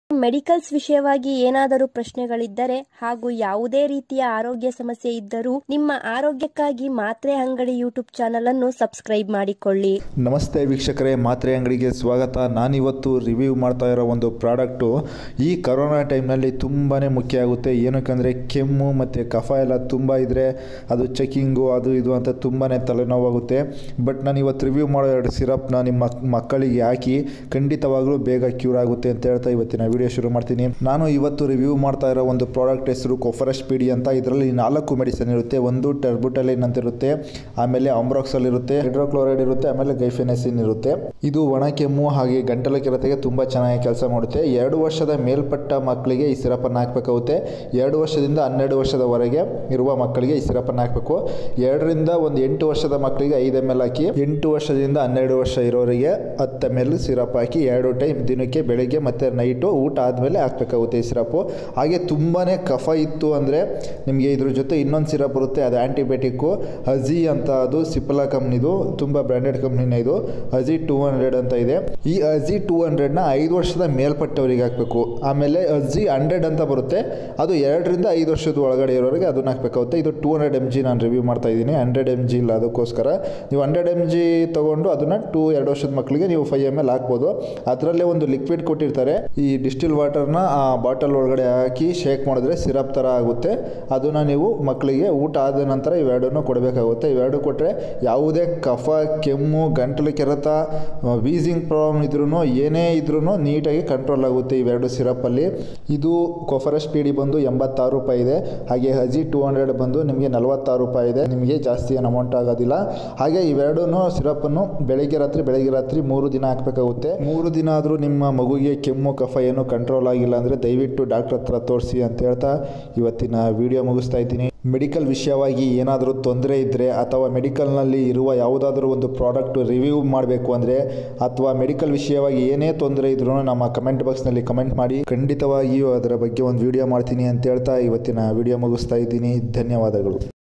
medicals ವಿಷಯವಾಗಿ ಏನಾದರೂ ಪ್ರಶ್ನೆಗಳಿದ್ದರೆ ಹಾಗೂ ಯಾವುದೇ ರೀತಿಯ ಆರೋಗ್ಯ ಸಮಸ್ಯೆ ಇದ್ದರೂ ನಿಮ್ಮ ಆರೋಗ್ಯಕ್ಕಾಗಿ ಮಾತ್ರೆ ಅಂಗಡಿ ಯೂಟ್ಯೂಬ್ ಚಾನಲ್ ಅನ್ನು ಸಬ್ಸ್ಕ್ರೈಬ್ ಮಾಡಿಕೊಳ್ಳಿ ನಮಸ್ತೆ ವೀಕ್ಷಕರೇ ಮಾತ್ರೆ ಅಂಗಡಿಗೆ ಸ್ವಾಗತ ನಾನಿವತ್ತು ರಿವ್ಯೂ ಮಾಡ್ತಾ ಇರೋ ಒಂದು ಪ್ರಾಡಕ್ಟು ಈ ಕರೋನಾ ಟೈಮ್ನಲ್ಲಿ ತುಂಬಾ ಮುಖ್ಯ ಆಗುತ್ತೆ ಏನಕ್ಕಂದರೆ ಕೆಮ್ಮು ಮತ್ತು ಕಫ ಎಲ್ಲ ತುಂಬ ಇದ್ದರೆ ಅದು ಚೆಕಿಂಗು ಅದು ಇದು ಅಂತ ತುಂಬಾ ತಲೆನೋವಾಗುತ್ತೆ ಬಟ್ ನಾನು ಇವತ್ತು ರಿವ್ಯೂ ಮಾಡೋ ಎರಡು ಸಿರಪ್ನ ನಿಮ್ಮ ಮಕ್- ಮಕ್ಕಳಿಗೆ ಹಾಕಿ ಖಂಡಿತವಾಗ್ಲೂ ಬೇಗ ಕ್ಯೂರ್ ಆಗುತ್ತೆ ಅಂತ ಹೇಳ್ತಾ ಇವತ್ತಿನ ವಿಡಿಯೋ ಶುರು ಮಾಡ್ತೀನಿ ನಾನು ಇವತ್ತು ರಿವ್ಯೂ ಮಾಡ್ತಾ ಇರೋ ಒಂದು ಪ್ರಾಡಕ್ಟ್ ಹೆಸರು ಕೊಫರಸ್ ಪಿಡಿ ಅಂತ ಇದರಲ್ಲಿ ನಾಲ್ಕು ಮೆಡಿಸಿನ್ ಇರುತ್ತೆ ಒಂದು ಟರ್ಬುಟಲಿನ್ ಅಂತ ಇರುತ್ತೆ ಆಮೇಲೆ ಆಂಬ್ರಾಕ್ಸಲ್ ಇರುತ್ತೆ ಹೈಡ್ರೋಕ್ಲೋರೈಡ್ ಇರುತ್ತೆ ಆಮೇಲೆ ಗೈಫೆನೆಸಿನ್ ಇರುತ್ತೆ ಇದು ಒಣ ಕೆಮ್ಮು ಹಾಗೆ ಗಂಟಲು ಕೆರೆತಗೆ ತುಂಬ ಚೆನ್ನಾಗಿ ಕೆಲಸ ಮಾಡುತ್ತೆ ಎರಡು ವರ್ಷದ ಮೇಲ್ಪಟ್ಟ ಮಕ್ಕಳಿಗೆ ಈ ಸಿರಪನ್ನು ಹಾಕಬೇಕಾಗುತ್ತೆ ಎರಡು ವರ್ಷದಿಂದ ಹನ್ನೆರಡು ವರ್ಷದವರೆಗೆ ಇರುವ ಮಕ್ಕಳಿಗೆ ಈ ಸಿರಪನ್ನು ಹಾಕಬೇಕು ಎರಡರಿಂದ ಒಂದು ಎಂಟು ವರ್ಷದ ಮಕ್ಕಳಿಗೆ ಐದು ಎಮ್ ಎಲ್ ಹಾಕಿ ಎಂಟು ವರ್ಷದಿಂದ ಹನ್ನೆರಡು ವರ್ಷ ಇರೋರಿಗೆ ಹತ್ತು ಎಮ್ ಎಲ್ ಸಿರಪ್ ಹಾಕಿ ಎರಡು ಟೈಮ್ ದಿನಕ್ಕೆ ಬೆಳಿಗ್ಗೆ ಮತ್ತು ನೈಟು ಊಟ ಆದಮೇಲೆ ಹಾಕಬೇಕಾಗುತ್ತೆ ಈ ಸಿರಪ್ಪು ಹಾಗೆ ತುಂಬಾ ಕಫ ಇತ್ತು ಅಂದರೆ ನಿಮಗೆ ಇದ್ರ ಜೊತೆ ಇನ್ನೊಂದು ಸಿರಪ್ ಬರುತ್ತೆ ಅದು ಆ್ಯಂಟಿಬಯೋಟಿಕ್ಕು ಅಜಿ ಅಂತ ಅದು ಸಿಪ್ಪಲಾ ಕಂಪ್ನಿದು ತುಂಬ ಬ್ರ್ಯಾಂಡೆಡ್ ಕಂಪ್ನಿನೇ ಇದು ಅಜಿ ಟೂ ಹಂಡ್ರೆಡ್ ಅಂತ ಇದೆ ಈ ಅಜಿ ಟೂ ಹಂಡ್ರೆಡ್ನ ಐದು ವರ್ಷದ ಮೇಲ್ಪಟ್ಟವರಿಗೆ ಹಾಕಬೇಕು ಆಮೇಲೆ ಅಜಿ ಹಂಡ್ರೆಡ್ ಅಂತ ಬರುತ್ತೆ ಅದು ಎರಡರಿಂದ ಐದು ವರ್ಷದ ಒಳಗಡೆ ಇರೋರಿಗೆ ಅದನ್ನ ಹಾಕಬೇಕಾಗುತ್ತೆ ಇದು ಟೂ ಹಂಡ್ರೆಡ್ ಎಮ್ ಜಿ ನಾನು ರಿವ್ಯೂ ಮಾಡ್ತಾ ಇದ್ದೀನಿ ಹಂಡ್ರೆಡ್ ಎಮ್ ಜಿ ಇಲ್ಲ ಅದಕ್ಕೋಸ್ಕರ ನೀವು ಹಂಡ್ರೆಡ್ ಎಮ್ ಜಿ ತೊಗೊಂಡು ಅದನ್ನು ಟೂ ಎರಡು ವರ್ಷದ ಮಕ್ಕಳಿಗೆ ನೀವು ಫೈವ್ ಎಮ್ ಎಲ್ ಹಾಕ್ಬೋದು ಅದರಲ್ಲೇ ಒಂದು ಲಿಕ್ವಿಡ್ ಕೊಟ್ಟಿರ್ತಾರೆ ಈ ಡಿಸ್ಟಿಲ್ ವಾಟರ್ನ ಆ ಬಾಟಲ್ ಒಳಗಡೆ ಹಾಕಿ ಶೇಕ್ ಮಾಡಿದ್ರೆ ಸಿರಪ್ ಥರ ಆಗುತ್ತೆ ಅದನ್ನು ನೀವು ಮಕ್ಕಳಿಗೆ ಊಟ ಆದ ನಂತರ ಇವೆರಡನ್ನು ಕೊಡಬೇಕಾಗುತ್ತೆ ಇವೆರಡು ಕೊಟ್ಟರೆ ಯಾವುದೇ ಕಫ ಕೆಮ್ಮು ಗಂಟಲು ಕೆರೆತ ವೀಸಿಂಗ್ ಪ್ರಾಬ್ಲಮ್ ಇದ್ರೂ ಏನೇ ಇದ್ರೂ ನೀಟಾಗಿ ಕಂಟ್ರೋಲ್ ಆಗುತ್ತೆ ಇವೆರಡು ಸಿರಪ್ಪಲ್ಲಿ ಇದು ಕೊಫರಸ್ ಪಿ ಡಿ ಬಂದು ಎಂಬತ್ತಾರು ರೂಪಾಯಿ ಇದೆ ಹಾಗೆ ಹಜಿ ಟೂ ಹಂಡ್ರೆಡ್ ಬಂದು ನಿಮಗೆ ನಲವತ್ತಾರು ರೂಪಾಯಿ ಇದೆ ನಿಮಗೆ ಜಾಸ್ತಿ ಏನು ಅಮೌಂಟ್ ಆಗೋದಿಲ್ಲ ಹಾಗೆ ಇವೆರಡೂ ಸಿರಪ್ಪನ್ನು ಬೆಳಗ್ಗೆ ರಾತ್ರಿ ಬೆಳಗ್ಗೆ ರಾತ್ರಿ ಮೂರು ದಿನ ಹಾಕಬೇಕಾಗುತ್ತೆ ಮೂರು ದಿನ ಆದರೂ ನಿಮ್ಮ ಮಗುಗೆ ಕೆಮ್ಮು ಕಫ ಏನು ಕಂಟ್ರೋಲ್ ಆಗಿಲ್ಲ ಅಂದರೆ ದಯವಿಟ್ಟು ಡಾಕ್ಟರ್ ಹತ್ರ ತೋರಿಸಿ ಅಂತ ಹೇಳ್ತಾ ಇವತ್ತಿನ ವಿಡಿಯೋ ಮುಗಿಸ್ತಾ ಇದ್ದೀನಿ ಮೆಡಿಕಲ್ ವಿಷಯವಾಗಿ ಏನಾದರೂ ತೊಂದರೆ ಇದ್ದರೆ ಅಥವಾ ಮೆಡಿಕಲ್ನಲ್ಲಿ ಇರುವ ಯಾವುದಾದ್ರೂ ಒಂದು ಪ್ರಾಡಕ್ಟ್ ರಿವ್ಯೂ ಮಾಡಬೇಕು ಅಂದರೆ ಅಥವಾ ಮೆಡಿಕಲ್ ವಿಷಯವಾಗಿ ಏನೇ ತೊಂದರೆ ಇದ್ರೂ ನಮ್ಮ ಕಮೆಂಟ್ ಬಾಕ್ಸ್ನಲ್ಲಿ ಕಮೆಂಟ್ ಮಾಡಿ ಖಂಡಿತವಾಗಿಯೂ ಅದರ ಬಗ್ಗೆ ಒಂದು ವಿಡಿಯೋ ಮಾಡ್ತೀನಿ ಅಂತ ಹೇಳ್ತಾ ಇವತ್ತಿನ ವಿಡಿಯೋ ಮುಗಿಸ್ತಾ ಇದ್ದೀನಿ ಧನ್ಯವಾದಗಳು